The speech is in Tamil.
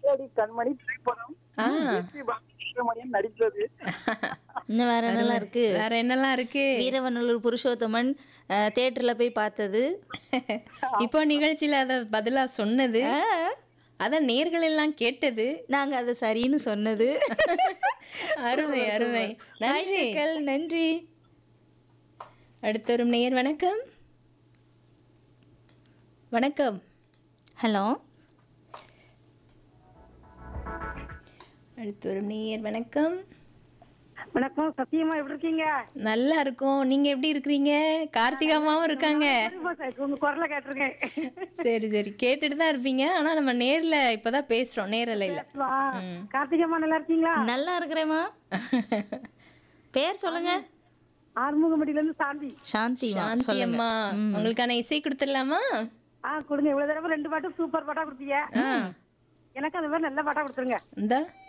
காத்தாடி கண்மணி திரைப்படம் ஆ வெற்றி பாலசுப்ரமணியன் நடித்தது இன்னும் வேற என்னெல்லாம் இருக்கு வேற என்னெல்லாம் இருக்கு வீரவநல்லூர் புருஷோத்தமன் அஹ், தேட்டர்ல போய் பார்த்தது இப்போ நிகழ்ச்சியில அத பதிலா சொன்னது அதான் நேர்கள் எல்லாம் கேட்டது நாங்க அதை சரின்னு சொன்னது அருமை அருமை நன்றி வாழ்த்துக்கள், நன்றி அடுத்த ஒரு நேயர் வணக்கம் வணக்கம் ஹலோ அடுத்த ஒரு நேயர் வணக்கம் வணக்கம் சத்தியமா எப்படி இருக்கீங்க நல்லா இருக்கோம் நீங்க எப்படி இருக்கிறீங்க கார்த்திகாமாவும் இருக்காங்க உங்க குரலை கேட்டிருக்கேன் சரி சரி கேட்டுட்டு தான் இருப்பீங்க ஆனா நம்ம நேர்ல இப்பதான் பேசுறோம் நேரலையில வா. கார்த்திகம்மா நல்லா இருக்கீங்களா நல்லா இருக்கிறேம்மா பேர் சொல்லுங்க ஆறுமுகமடியில இருந்து சாந்தி சாந்தி சாந்தி அம்மா உங்களுக்கான இசை கொடுத்துடலாமா ஆ கொடுங்க இவ்வளவு தடவை ரெண்டு பாட்டும் சூப்பர் பாட்டா கொடுத்தீங்க எனக்கு அந்த மாதிரி நல்ல பாட்டா கொடுத்துருங்க இந்த